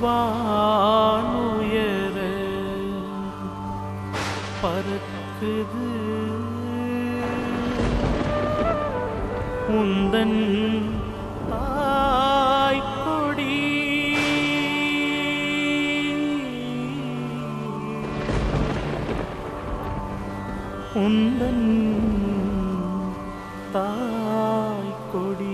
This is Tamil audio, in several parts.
வானுயர பறக்குது உந்தன் தாய்க்கொடி உந்தன் தாய்க்கொடி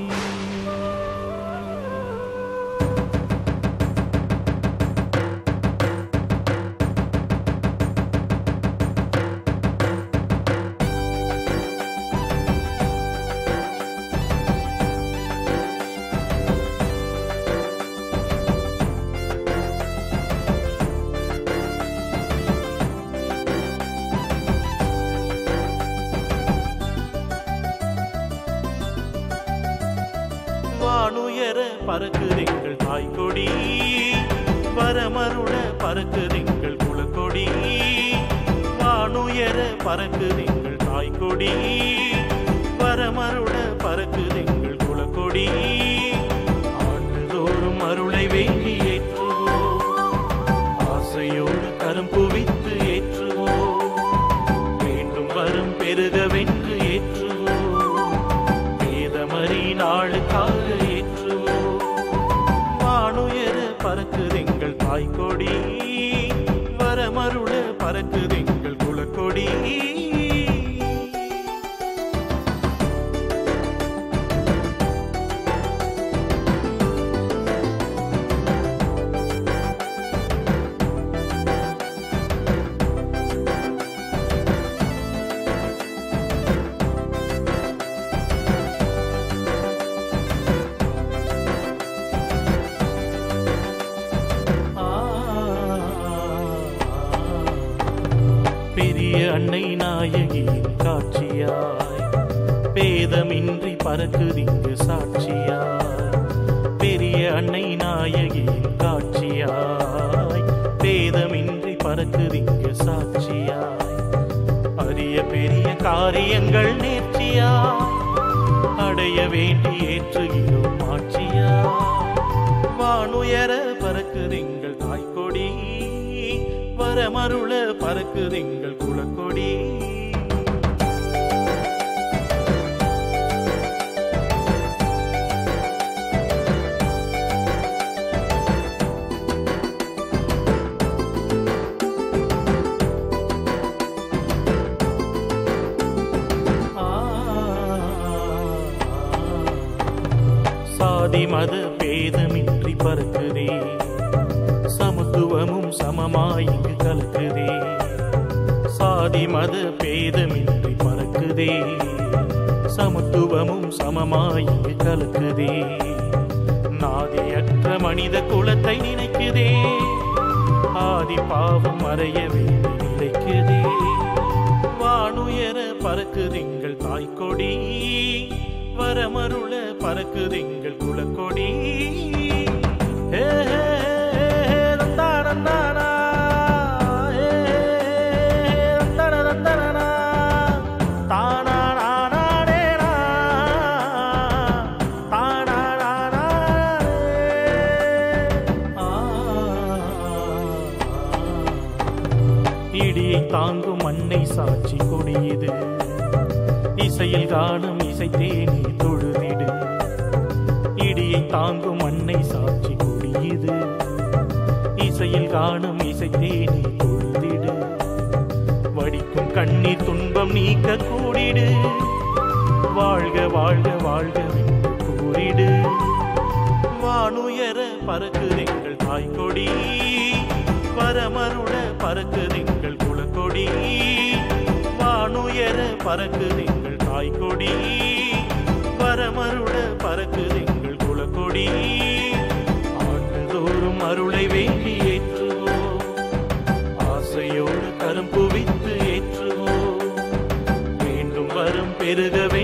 வானுயர பறக்குதெங்கள் தாய்க்கொடி வரமருள பறக்குதெங்கள் குலக்கொடி வானுயர பறக்குதெங்கள் தாய்க்கொடி வரமருள பறக்குதெங்கள் குலக்கொடி ஆண்டுதோறும் அருளை வேண்டி ஏற்றுவோம் ஆசையோடு கரம் குவித்து ஏற்றுவோம் மீண்டும் வரும் பெருகவென்று ஏற்றுவோம் வேதமறி நாளுக்காக ஏற்றுவோம் வானுயர பறக்குதெங்கள் தாய்க்கொடி வரமருள பறக்குதெங்கள் குலக்கொடி பெரிய அன்னை நாயகியின் காட்சியாய் பேதமின்றி பறக்குதிங்கு சாட்சியாய் பெரிய அன்னை நாயகியின் காட்சியாய் பேதமின்றி பறக்குதிங்கு சாட்சியாய் அரிய பெரிய காரியங்கள் நேர்ச்சியாய் அடைய வேண்டி ஏற்றுகிறோம் ஆட்சியாய் வானுயர பறக்குதிங்கள் தாய்க்கொடி வரமருள பறக்குதிங்கள் குலக்கொடி சாதி மத பேதமின்றி பறக்குதே சமத்துவமும் சமமாய் இங்கு கலக்குதே சாதி மத பேதமின்றி பறக்குதே சமத்துவமும் சமமாய் இங்கு கலக்குதே நாதியற்ற மனித குலத்தை நினைக்குதே ஆதி பாவம் மறைய வேண்டி நினைக்குதே வானுயர பறக்குதிங்கள் தாய்க்கொடி வரமருள பறக்குதிங்கள் குலக்கொடி ஹே, ஹே, ஹே, ஹே, தந்தானந்தானா. ஹே, ஹே, ஹே, தந்தனதந்தனனா. தானானானானேனா. தானானானானே. ஆ, இடியை தாங்கும் மண்ணை சாட்சி கொடியது இசையில் காணும் இசை தேனி தொழுதிடு இடியை தாங்கும் மண்ணை சாட்சி கொடியது இசையில் காணும் இசை தேனி தொழுதிடு வடிக்கும் கண்ணீர் துன்பம் நீக்க கூடிடு வாழ்க வாழ்க வாழ்க வென்று கூறிடு வானுயர பறக்குதெங்கள் தாய்க்கொடி வரமருள பறக்குதெங்கள் குலக்கொடி வானுயர பறக்குதெங்கள் தாய்க்கொடி வரமருள பறக்குதெங்கள் குலக்கொடி ஆண்டுதோறும் அருளை வேண்டி ஏற்றுவோம் ஆசையோடு கரம் குவித்து ஏற்றுவோம் மீண்டும் வரும் பெருகவே